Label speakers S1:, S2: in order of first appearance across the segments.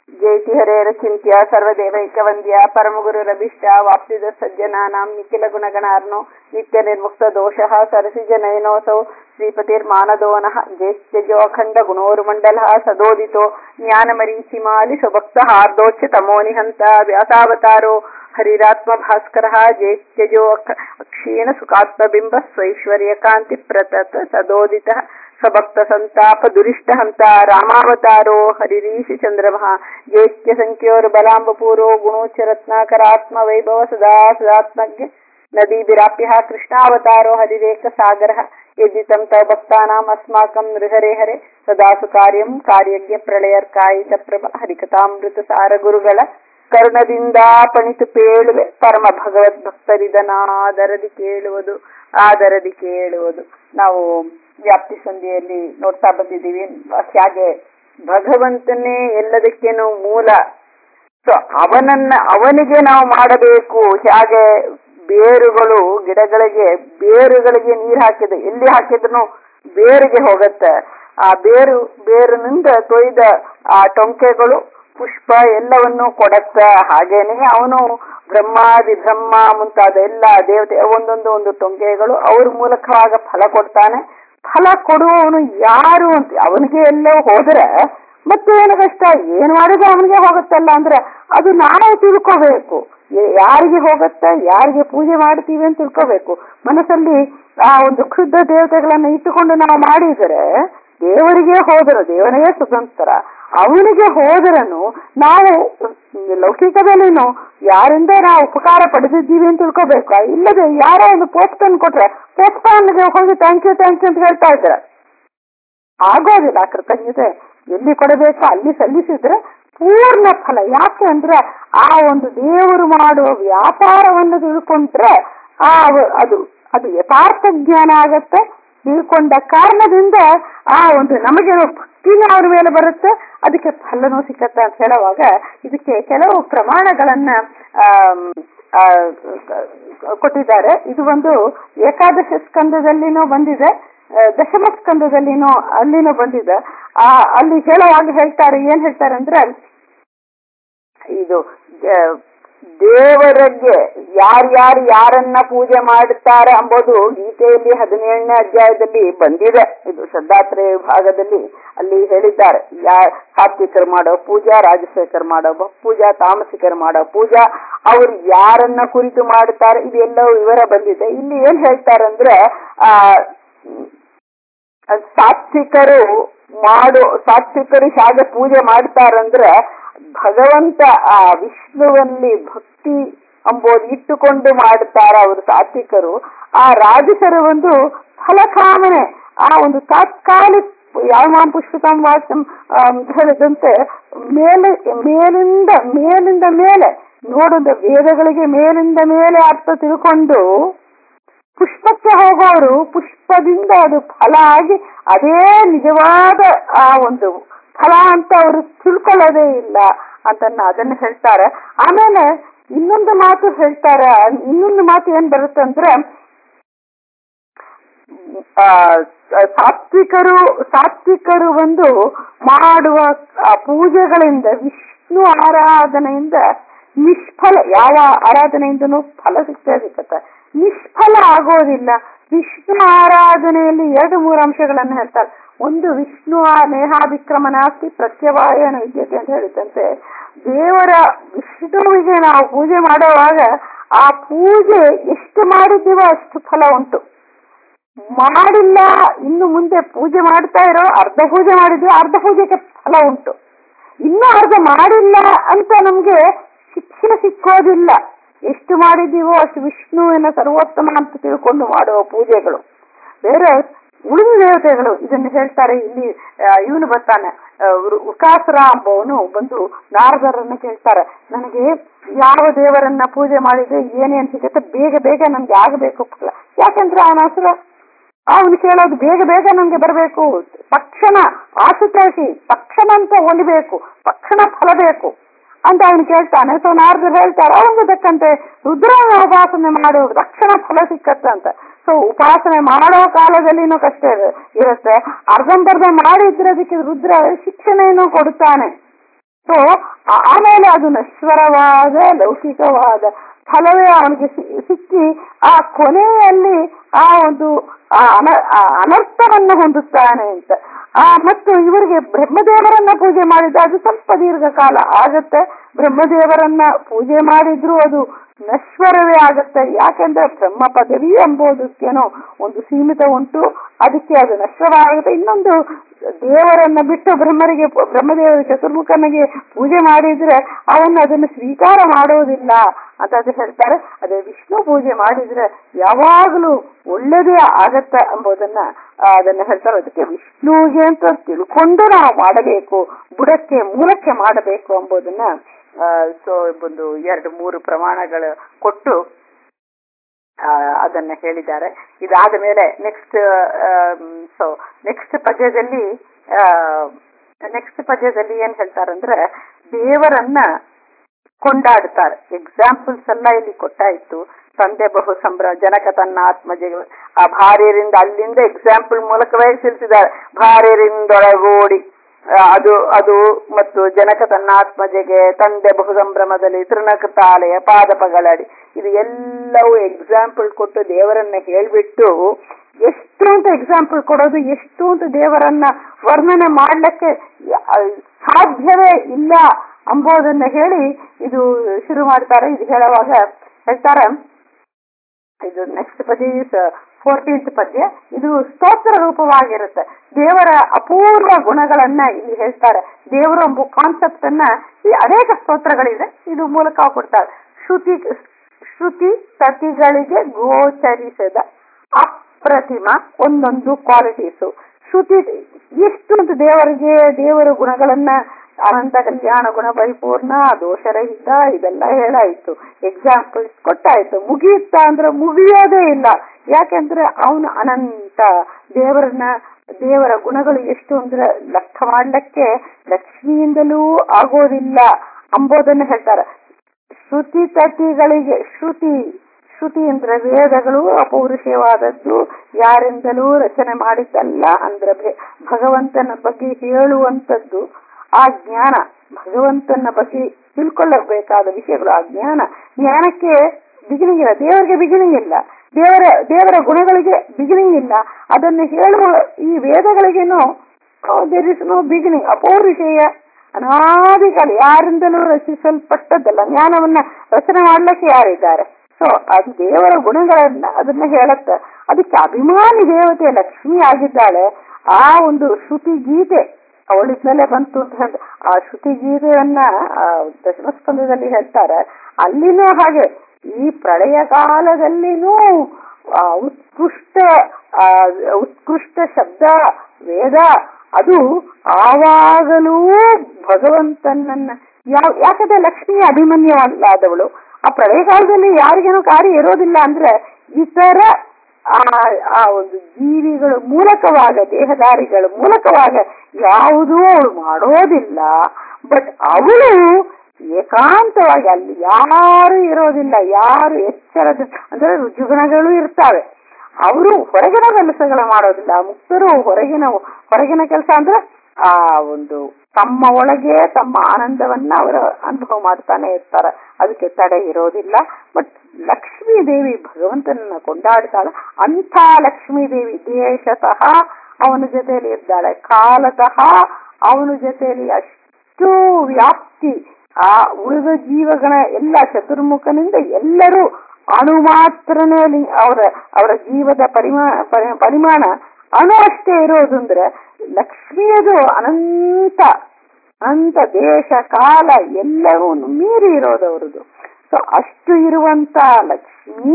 S1: ಜಯತಿ ಹರೇರ ಚಿಂತ್ಯ ಸರ್ವದೇವೈಕ ವಂದ್ಯ ಪರಮಗುರುರಭಿಷ್ಟ ವಾಪ್ಸಿದ ಸಜ್ಜನಾನಾಂ ನಿಖಿಲ ಗುಣಗಣಾರ್ನೋ ನಿತ್ಯ ನಿರ್ಮುಕ್ತ ದೋಷಃ ಸರಸಿಜ ನಯನೋಸೌ ಶ್ರೀಪತಿರ್ಮಾನದೋನಃ ಜೇಷ್ಟ್ಯಜೋ ಅಖಂಡ ಗುಣೋರುಮಂಡಲಃ ಸದೋದಿತೋ ಜ್ಞಾನಮರೀಚಿಮಾಲಿ ಸ್ವಭಕ್ತ ಹಾರ್ದೋಚ್ಯ ತಮೋ ನಿಹಂತ ವ್ಯಾಸಾವತಾರೋ ಹರಿರಾತ್ಮ ಭಾಸ್ಕರ ಜೇಷ್ಟ್ಯಜೋ ಅಕ್ಷೀಣ ಸುಖಾತ್ಮಬಿಂಬ ಸ್ವೈಶ್ವರ್ಯ ಕಾಂತಿ ಪ್ರತತ ಸದೋದಿತ ಸಭಕ್ತ ಸಂತಾಪ ದುರಿಷ್ಟ ಹಂತ ರಾಮಾವತಾರೋ ಹರಿರೀಶಿ ಚಂದ್ರಮಃ ಜೇಷ್ಟ್ಯ ಸಂಖ್ಯೋರ್ ಬಲಾಂಬಪೂರೋ ಗುಣೋಚ್ಚ ರತ್ನಾಕರಾತ್ಮ ವೈಭವ ಸದಾ ಸದಾತ್ಮಜ್ಞ ನದಿ ವಿರಾಪ್ಯ ಕೃಷ್ಣಾವತಾರೋ ಹರಿರೇಕ ಸಾಗರ ಯದಿತಂ ತವ ಭಕ್ತಾನಾಂ ಅಸ್ಮಾಕಂ ನೃಹರೆ ಹರೆ ಸದಾ ಸುಕಾರ್ಯಂ ಕಾರ್ಯಜ್ಞ ಪ್ರಳಯರ್ಕಾಯಿತ ಪ್ರಭ ಹರಿಕಥಾಮೃತ ಸಾರ ಗುರುಗಳ ಕರುಣದಿಂದ ಪಣಿತು ಪೇಳುವೆ ಪರಮ ಭಗವದ್ ಭಕ್ತರಿದನಾದರದಿ ಕೇಳುವುದು ಆದರದಿ ಕೇಳುವುದು ನಾವು ವ್ಯಾಪ್ತಿ ಸಂಧಿಯಲ್ಲಿ ನೋಡ್ತಾ ಬಂದಿದ್ದೀವಿ ಹಾಗೆ ಭಗವಂತನೇ ಎಲ್ಲದಕ್ಕೇನು ಮೂಲ ಸೊ ಅವನನ್ನ ಅವನಿಗೆ ನಾವು ಮಾಡಬೇಕು ಹೇಗೆ ಬೇರುಗಳು ಗಿಡಗಳಿಗೆ ಬೇರುಗಳಿಗೆ ನೀರು ಹಾಕಿದೆ ಎಲ್ಲಿ ಹಾಕಿದ್ರು ಬೇರಿಗೆ ಹೋಗತ್ತೆ ಆ ಬೇರು ಬೇರಿನಿಂದ ತೊಯ್ದ ಆ ಟೊಂಕೆಗಳು ಪುಷ್ಪ ಎಲ್ಲವನ್ನು ಕೊಡತ್ತ ಹಾಗೇನೆ ಅವನು ಬ್ರಹ್ಮಾದಿ ಬ್ರಹ್ಮ ಮುಂತಾದ ಎಲ್ಲ ದೇವತೆ ಒಂದೊಂದು ಒಂದು ಟೊಂಕೆಗಳು ಅವ್ರ ಮೂಲಕವಾಗ ಫಲ ಕೊಡ್ತಾನೆ ಫಲ ಕೊಡುವವನು ಯಾರು ಅಂತ ಅವನಿಗೆ ಎಲ್ಲೋ ಹೋದ್ರೆ ಮತ್ತೆ ಏನು ಕಷ್ಟ ಏನ್ ಮಾಡಿದ್ರೆ ಅವನಿಗೆ ಹೋಗುತ್ತಲ್ಲ ಅಂದ್ರೆ ಅದು ನಾವು ತಿಳ್ಕೋಬೇಕು ಯಾರಿಗೆ ಹೋಗುತ್ತೆ ಯಾರಿಗೆ ಪೂಜೆ ಮಾಡ್ತೀವಿ ಅಂತ ತಿಳ್ಕೋಬೇಕು ಮನಸ್ಸಲ್ಲಿ ಆ ಒಂದು ಕ್ಷುದ್ಧ ದೇವತೆಗಳನ್ನ ಇಟ್ಟುಕೊಂಡು ನಾವು ಮಾಡಿದರೆ ದೇವರಿಗೆ ಹೋದರು ದೇವನಿಗೆ ಸ್ವತಂತ್ರ ಅವನಿಗೆ ಹೋದರನು ನಾವು ಲೌಕಿಕದಲ್ಲಿನೂ ಯಾರಿಂದ ನಾವು ಉಪಕಾರ ಪಡೆದಿದ್ದೀವಿ ಅಂತ ತಿಳ್ಕೋಬೇಕು ಇಲ್ಲದೆ ಯಾರೋ ಒಂದು ಪೋಸ್ಟ್ ಕೊಟ್ರೆ ಪೋಸ್ಟ್ ಹೋಗಿ ಥ್ಯಾಂಕ್ ಯು ಥ್ಯಾಂಕ್ ಯು ಅಂತ ಹೇಳ್ತಾ ಇದ್ದಾರೆ ಆಗೋದಿಲ್ಲ ಕೃತಜ್ಞತೆ ಎಲ್ಲಿ ಕೊಡಬೇಕು ಅಲ್ಲಿ ಸಲ್ಲಿಸಿದ್ರೆ ಪೂರ್ಣ ಫಲ ಯಾಕೆ ಅಂದ್ರೆ ಆ ಒಂದು ದೇವರು ಮಾಡುವ ವ್ಯಾಪಾರವನ್ನು ತಿಳ್ಕೊಂಡ್ರೆ ಆ ಅದು ಅದು ಯಥಾರ್ಥ ಜ್ಞಾನ ಆಗತ್ತೆ ತಿಳ್ಕೊಂಡ ಕಾರಣದಿಂದ ಆ ಒಂದು ನಮಗೆ ಭಕ್ತಿನ ಅವ್ರ ಮೇಲೆ ಬರುತ್ತೆ ಅದಕ್ಕೆ ಫಲನೂ ಸಿಕ್ಕತ್ತ ಅಂತ ಹೇಳುವಾಗ ಇದಕ್ಕೆ ಕೆಲವು ಪ್ರಮಾಣಗಳನ್ನ ಕೊಟ್ಟಿದ್ದಾರೆ ಇದು ಒಂದು ಏಕಾದಶ ಸ್ಕಂದದಲ್ಲಿನೂ ಬಂದಿದೆ ದಶಮ ಸ್ಕಂದದಲ್ಲಿನೂ ಅಲ್ಲಿನೂ ಬಂದಿದೆ ಆ ಅಲ್ಲಿ ಹೇಳುವಾಗ ಹೇಳ್ತಾರೆ ಏನ್ ಹೇಳ್ತಾರೆ ಅಂದ್ರೆ ಇದು ದೇವರಿಗೆ ಯಾರ್ಯಾರು ಯಾರನ್ನ ಪೂಜೆ ಮಾಡುತ್ತಾರೆ ಎಂಬುದು ಗೀತೆಯಲ್ಲಿ ಹದಿನೇಳನೇ ಅಧ್ಯಾಯದಲ್ಲಿ ಬಂದಿದೆ ಇದು ಶ್ರದ್ಧಾತ್ರಯ ವಿಭಾಗದಲ್ಲಿ ಅಲ್ಲಿ ಹೇಳಿದ್ದಾರೆ ಯಾ ಸಾತ್ವಿಕರು ಮಾಡೋ ಪೂಜಾ ರಾಜಶೇಖರ್ ಮಾಡೋ ಪೂಜಾ ತಾಮಸಿಕರು ಮಾಡೋ ಪೂಜಾ ಅವ್ರು ಯಾರನ್ನ ಕುರಿತು ಮಾಡುತ್ತಾರೆ ಇದೆಲ್ಲವೂ ವಿವರ ಬಂದಿದೆ ಇಲ್ಲಿ ಏನ್ ಹೇಳ್ತಾರೆ ಅಂದ್ರೆ ಆ ಸಾತ್ವಿಕರು ಮಾಡೋ ಸಾತ್ವಿಕರು ಹೇಗೆ ಪೂಜೆ ಮಾಡ್ತಾರಂದ್ರೆ ಭಗವಂತ ಆ ವಿಷ್ಣುವಲ್ಲಿ ಭಕ್ತಿ ಅಂಬೋದು ಇಟ್ಟುಕೊಂಡು ಮಾಡುತ್ತಾರ ಅವರು ಸಾತ್ವಿಕರು ಆ ರಾಜಸರು ಒಂದು ಫಲಕಾಮನೆ ಆ ಒಂದು ತಾತ್ಕಾಲಿಕ ಯಾವ ಪುಷ್ಪಕಂ ವಾಚಂ ಹೇಳಿದಂತೆ ಮೇಲೆ ಮೇಲಿಂದ ಮೇಲಿಂದ ಮೇಲೆ ನೋಡುದ ವೇದಗಳಿಗೆ ಮೇಲಿಂದ ಮೇಲೆ ಅರ್ಥ ತಿಳ್ಕೊಂಡು ಪುಷ್ಪಕ್ಕೆ ಹೋಗೋರು ಪುಷ್ಪದಿಂದ ಅದು ಫಲ ಆಗಿ ಅದೇ ನಿಜವಾದ ಆ ಒಂದು ಫಲ ಅಂತ ಅವರು ತಿಳ್ಕೊಳ್ಳೋದೇ ಇಲ್ಲ ಅಂತ ಅದನ್ನ ಹೇಳ್ತಾರೆ ಆಮೇಲೆ ಇನ್ನೊಂದು ಮಾತು ಹೇಳ್ತಾರೆ ಇನ್ನೊಂದು ಮಾತು ಏನ್ ಬರುತ್ತೆ ಅಂದ್ರೆ ಸಾತ್ವಿಕರು ಸಾತ್ವಿಕರು ಒಂದು ಮಾಡುವ ಪೂಜೆಗಳಿಂದ ವಿಷ್ಣು ಆರಾಧನೆಯಿಂದ ನಿಷ್ಫಲ ಯಾವ ಆರಾಧನೆಯಿಂದನೂ ಫಲ ಸಿಗ್ತೇ ಸಿಕ್ಕತ್ತೆ ನಿಷ್ಫಲ ಆಗೋದಿಲ್ಲ ವಿಷ್ಣು ಆರಾಧನೆಯಲ್ಲಿ ಎರಡು ಮೂರು ಅಂಶಗಳನ್ನು ಹೇಳ್ತಾರೆ ಒಂದು ವಿಷ್ಣು ನೇಹಾಭಿಕ್ರಮನಾಸ್ತಿ ಪ್ರತ್ಯವಾಯನ ವಿದ್ಯತೆ ಅಂತ ಹೇಳಿದಂತೆ ದೇವರ ವಿಷ್ಣುವಿಗೆ ನಾವು ಪೂಜೆ ಮಾಡುವಾಗ ಆ ಪೂಜೆ ಎಷ್ಟು ಮಾಡಿದ್ದೀವೋ ಅಷ್ಟು ಫಲ ಉಂಟು ಮಾಡಿಲ್ಲ ಇನ್ನು ಮುಂದೆ ಪೂಜೆ ಮಾಡ್ತಾ ಇರೋ ಅರ್ಧ ಪೂಜೆ ಮಾಡಿದ್ವಿ ಅರ್ಧ ಪೂಜೆಗೆ ಫಲ ಉಂಟು ಇನ್ನೂ ಅರ್ಧ ಮಾಡಿಲ್ಲ ಅಂತ ನಮ್ಗೆ ಶಿಕ್ಷಣ ಸಿಕ್ಕೋದಿಲ್ಲ ಎಷ್ಟು ಮಾಡಿದ್ದೀವೋ ಅಷ್ಟು ವಿಷ್ಣುವಿನ ಸರ್ವೋತ್ತಮ ಅಂತ ತಿಳ್ಕೊಂಡು ಮಾಡುವ ಪೂಜೆಗಳು ಬೇರೆ ಉಳಿದ ದೇವತೆಗಳು ಇದನ್ನು ಹೇಳ್ತಾರೆ ಇಲ್ಲಿ ಇವನು ಬರ್ತಾನೆ ಉಕಾಸುರ ಅಂಬವನು ಬಂದು ನಾರದರನ್ನ ಕೇಳ್ತಾರೆ ನನಗೆ ಯಾವ ದೇವರನ್ನ ಪೂಜೆ ಮಾಡಿದ್ರೆ ಏನೇನ್ ಸಿಗುತ್ತೆ ಬೇಗ ಬೇಗ ನನ್ಗೆ ಆಗಬೇಕು ಫಲ ಯಾಕಂದ್ರೆ ಅವನ ಹಸುರ ಅವನು ಕೇಳೋದು ಬೇಗ ಬೇಗ ನನ್ಗೆ ಬರಬೇಕು ತಕ್ಷಣ ಆಸುತೇಸಿ ತಕ್ಷಣ ಅಂತ ಒಲಿಬೇಕು ತಕ್ಷಣ ಫಲ ಬೇಕು ಅಂತ ಅವನು ಕೇಳ್ತಾನೆ ಸೊ ನಾರದರು ಹೇಳ್ತಾರೆ ಅವನಿಗೆ ತಕ್ಕಂತೆ ರುದ್ರನ ಉಪಾಸನೆ ಮಾಡೋ ತಕ್ಷಣ ಫಲ ಸಿಕ್ಕತ್ತೆ ಅಂತ ಸೊ ಉಪಾಸನೆ ಮಾಡೋ ಕಾಲದಲ್ಲಿನೂ ಕಷ್ಟ ಇರುತ್ತೆ ಅರ್ಧಂಬರ್ಧ ಮಾಡಿದ್ರೆ ಅದಕ್ಕೆ ರುದ್ರ ಶಿಕ್ಷಣೆಯನ್ನು ಕೊಡುತ್ತಾನೆ ಸೊ ಆಮೇಲೆ ಅದು ನಶ್ವರವಾದ ಲೌಕಿಕವಾದ ಫಲವೇ ಅವನಿಗೆ ಸಿಕ್ಕಿ ಆ ಕೊನೆಯಲ್ಲಿ ಆ ಒಂದು ಆ ಅನ- ಆ ಅನರ್ಥವನ್ನ ಹೊಂದುತ್ತಾನೆ ಅಂತ ಆ ಮತ್ತು ಇವರಿಗೆ ಬ್ರಹ್ಮದೇವರನ್ನ ಪೂಜೆ ಮಾಡಿದ ಅದು ಸ್ವಲ್ಪ ದೀರ್ಘಕಾಲ ಆಗತ್ತೆ ಬ್ರಹ್ಮದೇವರನ್ನ ಪೂಜೆ ಮಾಡಿದ್ರು ಅದು ನಶ್ವರವೇ ಆಗತ್ತೆ ಯಾಕೆಂದ್ರೆ ಬ್ರಹ್ಮ ಪದವಿ ಎಂಬುದಕ್ಕೇನೋ ಒಂದು ಸೀಮಿತ ಉಂಟು ಅದಕ್ಕೆ ಅದು ನಶ್ವರ ಆಗುತ್ತೆ ಇನ್ನೊಂದು ದೇವರನ್ನ ಬಿಟ್ಟು ಬ್ರಹ್ಮರಿಗೆ ಬ್ರಹ್ಮದೇವರ ಚತುರ್ಮುಖನಿಗೆ ಪೂಜೆ ಮಾಡಿದ್ರೆ ಅವನು ಅದನ್ನು ಸ್ವೀಕಾರ ಮಾಡೋದಿಲ್ಲ ಅಂತ ಅದು ಹೇಳ್ತಾರೆ ಅದೇ ವಿಷ್ಣು ಪೂಜೆ ಮಾಡಿದ್ರೆ ಯಾವಾಗಲೂ ಒಳ್ಳೇದೇ ಆಗತ್ತ ಎಂಬುದನ್ನ ಆ, ಅದನ್ನ ಹೇಳ್ತಾರೆ ಅದಕ್ಕೆ ವಿಷ್ಣುವಿಗೆ ಅಂತ ತಿಳ್ಕೊಂಡು ನಾವು ಮಾಡಬೇಕು ಬುಡಕ್ಕೆ ಮೂಲಕ್ಕೆ ಮಾಡಬೇಕು ಎಂಬುದನ್ನ ಸೊ ಒಂದು ಎರಡು ಮೂರು ಪ್ರಮಾಣಗಳು ಕೊಟ್ಟು ಆ, ಅದನ್ನ ಹೇಳಿದ್ದಾರೆ ಇದಾದ ಮೇಲೆ ನೆಕ್ಸ್ಟ್ ಸೊ ನೆಕ್ಸ್ಟ್ ಪದ್ಯದಲ್ಲಿ ನೆಕ್ಸ್ಟ್ ಪದ್ಯದಲ್ಲಿ ಏನ್ ಹೇಳ್ತಾರಂದ್ರೆ ದೇವರನ್ನ ಕೊಂಡಾಡ್ತಾರೆ ಎಕ್ಸಾಂಪಲ್ಸ್ ಎಲ್ಲ ಇಲ್ಲಿ ಕೊಟ್ಟಾಯ್ತು ತಂದೆ ಬಹು ಸಂಭ್ರ ಜನಕ ತನ್ನ ಆತ್ಮಜ ಆ ಭಾರ್ಯರಿಂದ ಅಲ್ಲಿಂದ ಎಕ್ಸಾಂಪಲ್ ಮೂಲಕವೇ ತಿಳಿಸಿದ್ದಾರೆ ಭಾರ್ಯರಿಂದೊಳಗೂಡಿ ಆ, ಅದು ಅದು ಮತ್ತು ಜನಕ ತನ್ನ ಆತ್ಮಜೆಗೆ ತಂದೆ ಬಹು ಸಂಭ್ರಮದಲ್ಲಿ ತೃಣಕೃತಾಲಯ ಪಾದಪಗಳಡಿ ಇದು ಎಲ್ಲವೂ ಎಕ್ಸಾಂಪಲ್ ಕೊಟ್ಟು ದೇವರನ್ನ ಹೇಳ್ಬಿಟ್ಟು ಎಷ್ಟು ಅಂತ ಎಕ್ಸಾಂಪಲ್ ಕೊಡೋದು ಎಷ್ಟು ಅಂತ ದೇವರನ್ನ ವರ್ಣನೆ ಮಾಡ್ಲಿಕ್ಕೆ ಯ- ಸಾಧ್ಯವೇ ಇಲ್ಲ ಅಂಬೋದನ್ನ ಹೇಳಿ ಇದು ಶುರು ಮಾಡ್ತಾರೆ ಇದು ಹೇಳುವಾಗ ಹೇಳ್ತಾರೆ ಇದು ನೆಕ್ಸ್ಟ್ ಪದ್ಯ ಫೋರ್ಟೀನ್ತ್ ಪದ್ಯ ಇದು ಸ್ತೋತ್ರ ರೂಪವಾಗಿರುತ್ತೆ ದೇವರ ಅಪೂರ್ವ ಗುಣಗಳನ್ನ ಇಲ್ಲಿ ಹೇಳ್ತಾರೆ ದೇವರ ಎಂಬ ಕಾನ್ಸೆಪ್ಟ್ ಅನ್ನ ಈ ಅನೇಕ ಸ್ತೋತ್ರಗಳಿದೆ ಇದು ಮೂಲಕ ಕೊಡ್ತಾರೆ ಶ್ರುತಿ ಶ್ರುತಿ ಸತಿಗಳಿಗೆ ಗೋಚರಿಸದ ಅಪ್ರತಿಮ ಒಂದೊಂದು ಕ್ವಾಲಿಟೀಸು ಶ್ರುತಿ ಎಷ್ಟು ಅಂತ ದೇವರಿಗೆ ದೇವರ ಗುಣಗಳನ್ನ ಅನಂತ ಕಲ್ಯಾಣ ಗುಣ ಪರಿಪೂರ್ಣ ದೋಷರಹಿತ ಇದೆಲ್ಲ ಹೇಳಾಯ್ತು ಎಕ್ಸಾಂಪಲ್ಸ್ ಕೊಟ್ಟಾಯ್ತು ಮುಗಿಯುತ್ತಾ ಅಂದ್ರೆ ಮುಗಿಯೋದೇ ಇಲ್ಲ ಯಾಕೆಂದ್ರೆ ಅವನು ಅನಂತ ದೇವರನ್ನ ದೇವರ ಗುಣಗಳು ಎಷ್ಟು ಅಂದ್ರೆ ಲೆಕ್ಕ ಮಾಡ್ಲಿಕ್ಕೆ ಲಕ್ಷ್ಮಿಯಿಂದಲೂ ಆಗೋದಿಲ್ಲ ಅಂಬೋದನ್ನ ಹೇಳ್ತಾರೆ ಶ್ರುತಿ ತತಿಗಳಿಗೆ ಶ್ರುತಿ ಶ್ರುತಿ ಅಂದ್ರೆ ವೇದಗಳು ಅಪೌರುಷವಾದದ್ದು ಯಾರಿಂದಲೂ ರಚನೆ ಮಾಡಿದ್ದಲ್ಲ ಅಂದ್ರೆ ಭೆ- ಭಗವಂತನ ಬಗ್ಗೆ ಹೇಳುವಂತದ್ದು ಆ ಜ್ಞಾನ ಭಗವಂತನ ಬಗ್ಗೆ ತಿಳ್ಕೊಳ್ಳಬೇಕಾದ ವಿಷಯಗಳು ಆ ಜ್ಞಾನ ಜ್ಞಾನಕ್ಕೆ ಬಿಗಿನಿಂಗ್ ಇಲ್ಲ ದೇವರಿಗೆ ಬಿಗಿನಿಂಗ್ ಇಲ್ಲ ದೇವರ ದೇವರ ಗುಣಗಳಿಗೆ ಬಿಗಿನಿಂಗ್ ಇಲ್ಲ ಅದನ್ನು ಹೇಳುವ ಈ ವೇದಗಳಿಗೇನು ದೇರ್ ಇಸ್ ನೋ ಬಿಗಿನಿಂಗ್ ಅಪೌರುಷೇಯ ಅನಾದಿಕಾಲ ಯಾರಿಂದಲೂ ರಚಿಸಲ್ಪಟ್ಟದ್ದಲ್ಲ ಜ್ಞಾನವನ್ನ ರಚನೆ ಮಾಡ್ಲಿಕ್ಕೆ ಯಾರಿದ್ದಾರೆ ಸೊ ಅದು ದೇವರ ಗುಣಗಳನ್ನ ಅದನ್ನ ಹೇಳುತ್ತೆ ಅದಕ್ಕೆ ಅಭಿಮಾನಿ ದೇವತೆ ಲಕ್ಷ್ಮಿ ಆಗಿದ್ದಾಳೆ ಆ ಒಂದು ಶ್ರುತಿ ಗೀತೆ ಅವಳಿದ್ಮೇಲೆ ಬಂತು ಅಂತ ಹೇಳಿ ಆ ಶ್ರುತಿ ಗೀತೆಯನ್ನ ಆ ದಶಮಸ್ಕಂದದಲ್ಲಿ ಹೇಳ್ತಾರೆ ಅಲ್ಲಿನೂ ಹಾಗೆ ಈ ಪ್ರಳಯ ಕಾಲದಲ್ಲಿನೂ ಆ ಉತ್ಕೃಷ್ಟ ಆ ಉತ್ಕೃಷ್ಟ ಶಬ್ದ ವೇದ ಅದು ಆವಾಗಲೂ ಭಗವಂತನನ್ನ ಯಾವ ಯಾಕಂದ್ರೆ ಲಕ್ಷ್ಮಿ ಅಭಿಮನ್ಯವಾದವಳು ಆ ಪ್ರಳಯ ಕಾಲದಲ್ಲಿ ಯಾರಿಗೇನೋ ಕಾರ್ಯ ಇರೋದಿಲ್ಲ ಅಂದ್ರೆ ಇತರ ಆ ಆ ಒಂದು ಜೀವಿಗಳ ಮೂಲಕವಾಗ ದೇಹದಾರಿಗಳ ಮೂಲಕವಾಗ ಯಾವುದೂ ಅವಳು ಮಾಡೋದಿಲ್ಲ ಬಟ್ ಅವಳು ಏಕಾಂತವಾಗಿ ಅಲ್ಲಿ ಯಾರು ಇರೋದಿಲ್ಲ ಯಾರು ಎಚ್ಚರದ ಅಂದ್ರೆ ರುಜುಗುಣಗಳು ಇರ್ತಾವೆ ಅವರು ಹೊರಗಿನ ಕೆಲಸಗಳು ಮಾಡೋದಿಲ್ಲ ಮುಕ್ತರು ಹೊರಗಿನ ಹೊರಗಿನ ಕೆಲಸ ಅಂದ್ರೆ ಆ ಒಂದು ತಮ್ಮ ಒಳಗೆ ತಮ್ಮ ಆನಂದವನ್ನ ಅವರ ಅನುಭವ ಮಾಡ್ತಾನೆ ಇರ್ತಾರೆ ಅದಕ್ಕೆ ತಡೆ ಇರೋದಿಲ್ಲ ಬಟ್ ಲಕ್ಷ್ಮೀ ದೇವಿ ಭಗವಂತನನ್ನ ಕೊಂಡಾಡ್ತಾಳೆ ಅಂಥ ಲಕ್ಷ್ಮೀ ದೇವಿ ದೇಶತಃ ಅವನ ಜೊತೆಯಲ್ಲಿ ಇದ್ದಾಳೆ ಕಾಲತಃ ಅವನ ಜೊತೆಯಲ್ಲಿ ಅಷ್ಟು ವ್ಯಾಪ್ತಿ ಆ ಉಳಿದ ಜೀವಗಣ ಎಲ್ಲ ಚತುರ್ಮುಖನಿಂದ ಎಲ್ಲರೂ ಅಣು ಮಾತ್ರನೇ ಲಿ- ಅವರ ಅವರ ಜೀವದ ಪರಿಮಾ ಪರಿ- ಪರಿಮಾಣ ಅಣು ಅಷ್ಟೇ ಇರೋದು ಅಂದ್ರೆ ಲಕ್ಷ್ಮಿಯದು ಅನಂತ ಅನಂತ ದೇಶ ಕಾಲ ಎಲ್ಲವೂ ಮೀರಿ ಇರೋದು ಅವರದು ಸೊ ಅಷ್ಟು ಇರುವಂತ ಲಕ್ಷ್ಮಿ